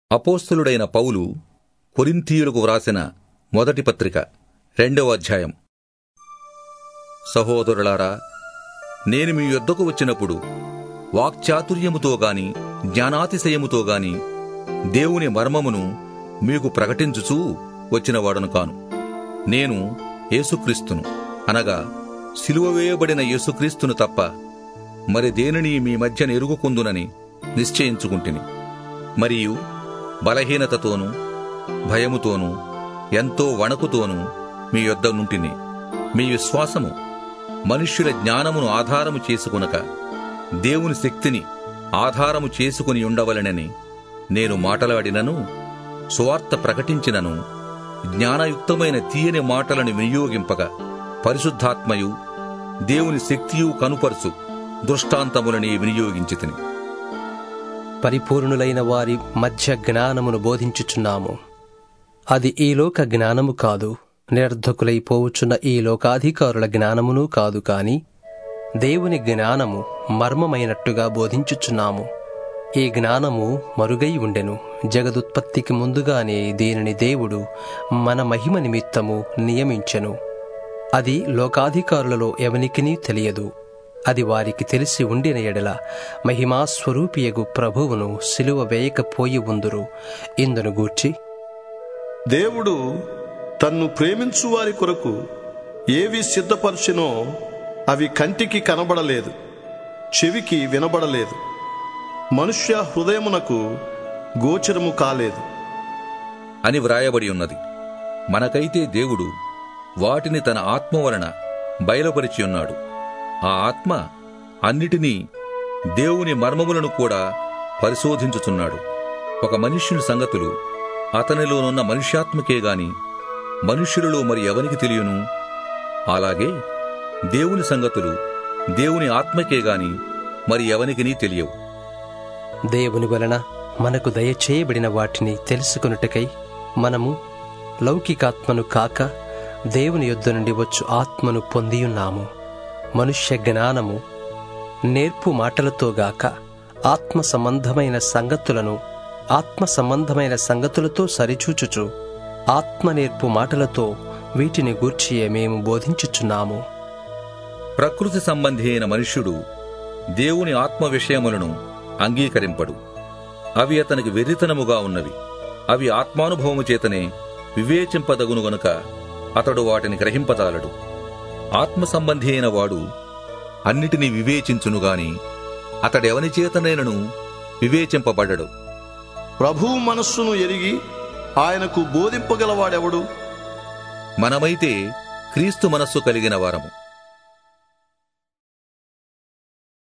అపోస్తులుడైన పౌలు కొరింథీయులకు వ్రాసిన మొదటి పత్రిక రెండవ అధ్యాయం సహోదరులారా నేను మీ యొద్దకు వచ్చినప్పుడు వాక్చాతుర్యముతో గాని జ్ఞానాతిశయముతో గాని దేవుని మర్మమును మీకు ప్రకటించుచూ వచ్చినవాడను కాను నేను యేసుక్రీస్తును అనగా సిలువ వేయబడిన యేసుక్రీస్తును తప్ప మరి దేనిని మీ మధ్య నెరుగుకుందునని నిశ్చయించుకుంటుని మరియు బలహీనతతోనూ భయముతోనూ ఎంతో వణకుతోనూ మీ యొద్ద నుంటిని మీ విశ్వాసము మనుష్యుల జ్ఞానమును ఆధారము చేసుకునక దేవుని శక్తిని ఆధారము చేసుకుని ఉండవలెనని నేను మాటలాడినను సువార్త ప్రకటించినను జ్ఞానయుక్తమైన తీయని మాటలను వినియోగింపగా పరిశుద్ధాత్మయు దేవుని శక్తియు కనుపరుచు దృష్టాంతములని వినియోగించి తిని పరిపూర్ణులైన వారి మధ్య జ్ఞానమును బోధించుచున్నాము అది ఈ లోక జ్ఞానము కాదు నిరర్ధకులైపోవచ్చున్న ఈ లోకాధికారుల జ్ఞానమును కాదు కాని దేవుని జ్ఞానము మర్మమైనట్టుగా బోధించుచున్నాము ఈ జ్ఞానము మరుగై ఉండెను జగదుత్పత్తికి ముందుగానే దీనిని దేవుడు మన మహిమ నిమిత్తము నియమించెను అది లోకాధికారులలో ఎవనికినీ తెలియదు అది వారికి తెలిసి ఉండిన ఎడల మహిమాస్వరూపియగు ప్రభువును సిలువ వేయకపోయి ఉందురు ఇందును గూర్చి దేవుడు తన్ను ప్రేమించు వారి కొరకు ఏవి సిద్ధపరచునో అవి కంటికి కనబడలేదు చెవికి వినబడలేదు మనుష్య హృదయమునకు గోచరము కాలేదు అని వ్రాయబడి ఉన్నది మనకైతే దేవుడు వాటిని తన ఆత్మ వలన బయలుపరిచి ఉన్నాడు ఆ ఆత్మ అన్నిటినీ దేవుని మర్మములను కూడా పరిశోధించుచున్నాడు ఒక మనుష్యుని సంగతులు అతనిలోనున్న మనుష్యాత్మకే గాని మనుష్యులలో మరి ఎవనికి తెలియను అలాగే దేవుని సంగతులు దేవుని ఆత్మకే గాని మరి ఎవనికినీ తెలియవు దేవుని వలన మనకు దయచేయబడిన వాటిని తెలుసుకొనుటకై మనము లౌకికాత్మను కాక దేవుని యొద్ద నుండి వచ్చు ఆత్మను పొందియున్నాము మనుష్య జ్ఞానము నేర్పు మాటలతో గాక ఆత్మ సంబంధమైన సంగతులను ఆత్మ సంబంధమైన సంగతులతో సరిచూచుచు ఆత్మ నేర్పు మాటలతో వీటిని గూర్చియే మేము బోధించుచున్నాము ప్రకృతి సంబంధి అయిన మనుష్యుడు దేవుని ఆత్మ విషయములను అంగీకరింపడు అవి అతనికి వెర్రితనముగా ఉన్నవి అవి ఆత్మానుభవము చేతనే వివేచింపదగును గనుక అతడు వాటిని గ్రహింపజాలడు ఆత్మ సంబంధి అయిన వాడు అన్నిటినీ వివేచించును గాని అతడెవని చేతనైనను వివేచింపబడడు ప్రభువు మనస్సును ఎరిగి ఆయనకు బోధింపగలవాడెవడు మనమైతే క్రీస్తు మనస్సు కలిగిన వారము